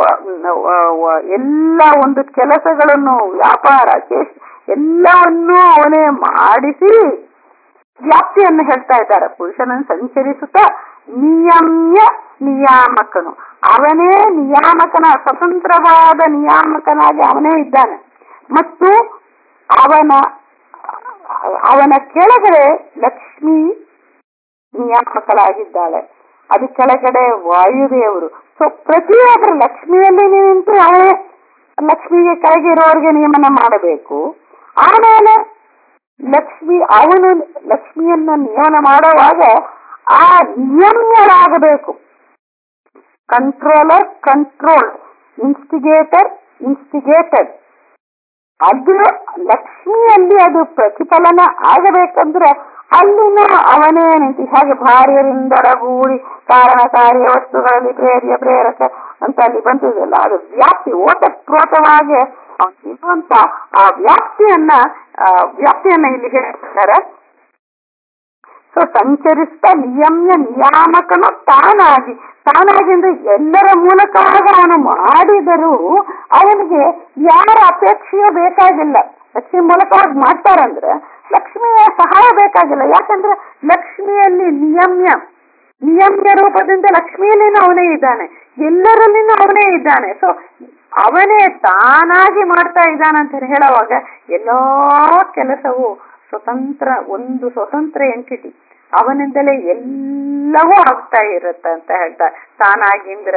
S1: ಎಲ್ಲ ಒಂದು ಕೆಲಸಗಳನ್ನು ವ್ಯಾಪಾರ ಎಲ್ಲವನ್ನೂ ಅವನೇ ಮಾಡಿಸಿ ವ್ಯಾಪ್ತಿಯನ್ನು ಹೇಳ್ತಾ ಇದ್ದಾರೆ ಪುರುಷನನ್ನು ಸಂಚರಿಸುತ್ತಾ ನಿಯಮ್ಯ ನಿಯಾಮಕನು ಅವನೇ ನಿಯಾಮಕನ ಸ್ವತಂತ್ರವಾದ ನಿಯಾಮಕನಾಗಿ ಅವನೇ ಇದ್ದಾನೆ ಮತ್ತು ಅವನ ಅವನ ಕೆಳಗಡೆ ಲಕ್ಷ್ಮಿ ನಿಯಾಮಕಳಾಗಿದ್ದಾಳೆ ಅದು ಕೆಳಗಡೆ ವಾಯುದೇವರು ಸೊ ಪ್ರತಿಯೊಬ್ಬರು ಲಕ್ಷ್ಮಿಯಲ್ಲಿ ನಿಂತು ಅವನೇ ಲಕ್ಷ್ಮಿಗೆ ಕೆಳಗಿರೋರಿಗೆ ನಿಯಮನ ಮಾಡಬೇಕು ಆಮೇಲೆ ಲಕ್ಷ್ಮಿ ಅವನು ಲಕ್ಷ್ಮಿಯನ್ನ ನಿಯಮನ ಮಾಡುವಾಗ ಆ ನಿಯಮ್ಯರಾಗಬೇಕು ಕಂಟ್ರೋಲರ್ ಕಂಟ್ರೋಲ್ ಇನ್ಸ್ಟಿಗೇಟರ್ ಇನ್ಸ್ಟಿಗೇಟೆಡ್ ಅದು ಲಕ್ಷ್ಮಿಯಲ್ಲಿ ಅದು ಪ್ರತಿಫಲನ ಆಗಬೇಕಂದ್ರೆ ಅಲ್ಲಿನ ಅವನೇ ನಿಂತು ಹಾಗೆ ಭಾರ್ಯರಿಂದೊಡಗೂಡಿ ಕಾರಣ ಕಾರ್ಯ ವಸ್ತುಗಳಲ್ಲಿ ಪ್ರೇರ್ಯ ಪ್ರೇರಕ ಅಂತ ಅಲ್ಲಿ ಬಂದಿದೆಯಲ್ಲ ಅದು ವ್ಯಾಪ್ತಿ ಓತಪ್ರೋತವಾಗಿ ಇರುವಂತ ಆ ವ್ಯಾಪ್ತಿಯನ್ನ ವ್ಯಾಪ್ತಿಯನ್ನ ಇಲ್ಲಿ ಹೇಳ್ತಾರೆ ಸೊ ಸಂಚರಿಸ್ತಾ ನಿಯಮ್ಯ ನಿಯಾಮಕನು ತಾನಾಗಿ ತಾನಾಗಿ ಅಂದ್ರೆ ಎಲ್ಲರ ಮೂಲಕವಾಗ ಅವನು ಮಾಡಿದರೂ ಅವನಿಗೆ ಯಾರ ಅಪೇಕ್ಷೆಯೂ ಬೇಕಾಗಿಲ್ಲ ಲಕ್ಷ್ಮಿ ಮೂಲಕವಾಗಿ ಮಾಡ್ತಾರಂದ್ರೆ ಲಕ್ಷ್ಮಿಯ ಸಹಾಯ ಬೇಕಾಗಿಲ್ಲ ಯಾಕಂದ್ರೆ ಲಕ್ಷ್ಮಿಯಲ್ಲಿ ನಿಯಮ್ಯ ನಿಯಮ್ಯ ರೂಪದಿಂದ ಲಕ್ಷ್ಮಿಯಲ್ಲಿನೂ ಅವನೇ ಇದ್ದಾನೆ ಎಲ್ಲರಲ್ಲಿನೂ ಅವನೇ ಇದ್ದಾನೆ ಸೊ ಅವನೇ ತಾನಾಗಿ ಮಾಡ್ತಾ ಇದ್ದಾನಂತ ಹೇಳುವಾಗ ಎಲ್ಲಾ ಕೆಲಸವು ಸ್ವತಂತ್ರ ಒಂದು ಸ್ವತಂತ್ರ ಎಂಟಿಟಿ ಅವನಿಂದಲೇ ಎಲ್ಲವೂ ಆಗ್ತಾ ಇರುತ್ತೆ ಅಂತ ಹೇಳ್ತಾರೆ ತಾನಾಗಿ ಅಂದ್ರೆ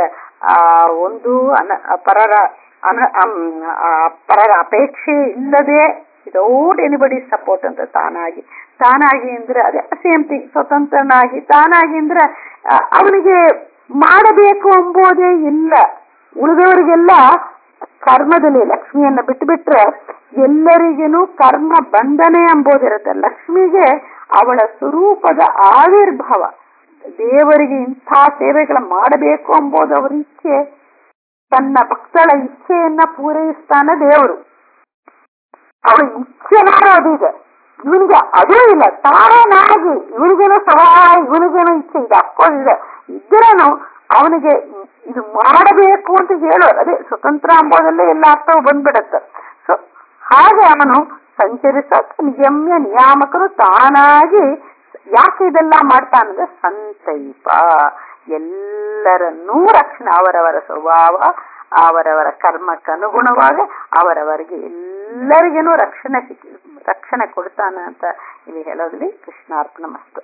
S1: ಆ ಒಂದು ಅನ ಪರರ ಅನ ಅಮ್, ಆ ಪರರ ಅಪೇಕ್ಷೆ ಇಲ್ಲದೆ ವಿದೌಟ್ ಎನಿಬಡಿ ಸಪೋರ್ಟ್ ಅಂತ ತಾನಾಗಿ ತಾನಾಗಿ ಅಂದ್ರೆ ಅದೇ ಸೇಮ್ ಥಿಂಗ್ ಸ್ವತಂತ್ರನಾಗಿ ತಾನಾಗಿ ಅಂದ್ರೆ ಆ, ಅವನಿಗೆ ಮಾಡಬೇಕು ಎಂಬುದೇ ಇಲ್ಲ ಉಳಿದವರಿಗೆಲ್ಲ ಕರ್ಮದಲ್ಲಿ ಲಕ್ಷ್ಮಿಯನ್ನ ಬಿಟ್ಟು ಬಿಟ್ರೆ ಎಲ್ಲರಿಗೇನು ಕರ್ಮ ಬಂಧನೆ ಎಂಬುದಿರುತ್ತೆ ಲಕ್ಷ್ಮಿಗೆ ಅವಳ ಸ್ವರೂಪದ ಆವಿರ್ಭಾವ ದೇವರಿಗೆ ಇಂಥ ಸೇವೆಗಳ ಮಾಡಬೇಕು ಎಂಬುದು ಅವರ ಇಚ್ಛೆ ತನ್ನ ಭಕ್ತಳ ಇಚ್ಛೆಯನ್ನ ಪೂರೈಸ್ತಾನೆ ದೇವರು ಅವಳ ಇಚ್ಛೆ ಮಾಡೋದೀಗ ಇವನಿಗೆ ಅದೂ ಇಲ್ಲ ತಾನಾಗಿ ಇವನಿಗೇನೋ ಸವಾ ಇವನಿಗೇನೋ ಇಚ್ಛೆ ಇದೆ ಅಫ್ಕೋರ್ಸ್ ಇದೆ ಇದ್ರೇನು ಅವನಿಗೆ ಇದು ಮಾಡಬೇಕು ಅಂತ ಹೇಳೋರು ಅದೇ ಸ್ವತಂತ್ರ ಎಂಬುದಲ್ಲೇ ಎಲ್ಲ ಅರ್ಥವು ಬಂದ್ಬಿಡತ್ತೆ ಸೊ ಹಾಗೆ ಅವನು ಸಂಚರಿಸ ನಿಯಮ್ಯ ನಿಯಾಮಕರು ತಾನಾಗಿ ಯಾಕೆ ಇದೆಲ್ಲ ಮಾಡ್ತಾನಂದ್ರೆ ಸಂತೈಪ ಎಲ್ಲರನ್ನೂ ರಕ್ಷಣೆ ಅವರವರ ಸ್ವಭಾವ ಅವರವರ ಕರ್ಮಕ್ಕನುಗುಣವಾಗಿ ಅವರವರಿಗೆ ಎಲ್ಲರಿಗೇನು ರಕ್ಷಣೆ ಸಿಕ್ಕಿ ರಕ್ಷಣೆ ಕೊಡ್ತಾನ ಅಂತ ಇಲ್ಲಿ ಹೇಳೋದ್ರಲ್ಲಿ ಕೃಷ್ಣಾರ್ಪಣ ಮಸ್ತು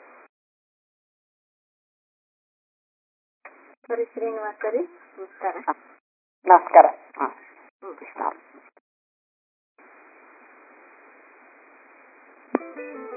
S2: ಸರಿ ಶ್ರೀನಿವಾಸರಿ ನಮಸ್ಕಾರ
S1: ನಮಸ್ಕಾರ ಹ. ಕೃಷ್ಣಾರ್ಪಣ